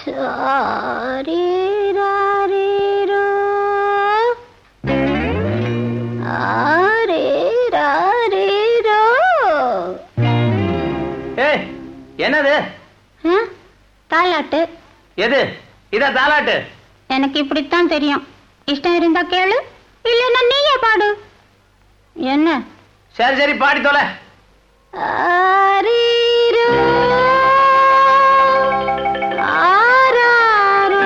சாரீராரீரோ. ஆரீராரீரோ. ஏய் என்னது ஆ, தாலாட்டு எது இத தாலாட்டு எனக்கு இப்படித்தான் தெரியும் இஷ்டம் இருந்தா கேளு இல்லைன்னா நீயே பாடு என்ன சரி சரி பாடி தொலை ஆரீரோ. ஆராரோ.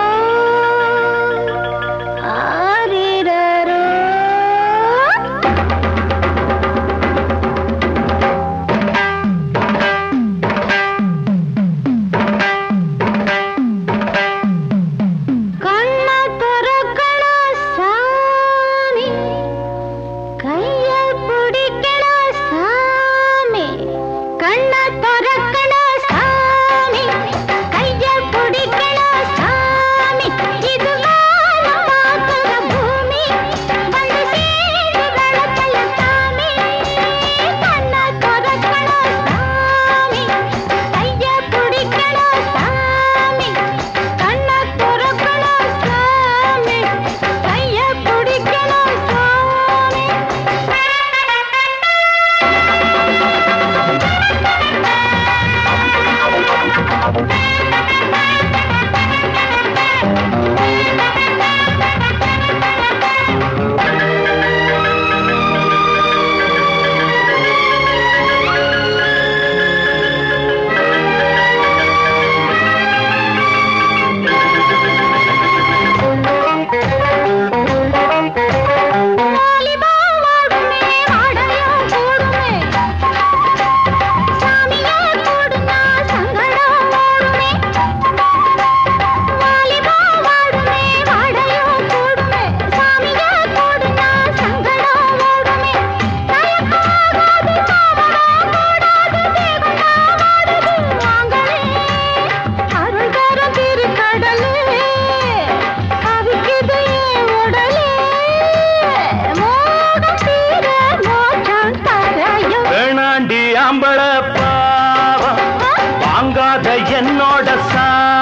ஆரீரரோ. கண்ண திறக்கணும் சாமி கைய பிடிக்கணும் சாமி கண்ண திறக்கணும் சாமி கைய பிடிக்கணும் சாமி இது வானம் பார்க்கிற பூமி வந்து சேர்ந்து வளர்க்கல சாமி கண்ண திறக்கணும் சாமி கைய பிடிக்கணும் சாமி கண்ண திறக்கணும் சாமி கைய பிடிக்கணும் சாமி வாலிபா வாடுமே வாடையா கூடுமே சாமியா கூடுனா சங்கடம் ஓடுமே வாலிபா வாடுமே வாடையா கூடுமே சாமியா கூடுனா சங்கடம் ஓடுமே தயக்காகாது பாவனா கூடாது தேவனா வாடுது வாங்களே அருள் தரும் திருக்கடலே அவிக்குது என் உடலே மோகம் தீர மோட்சம் தரையும் வேணாண்டி ஆம்பள பாவம் வாங்காத என்னோட சா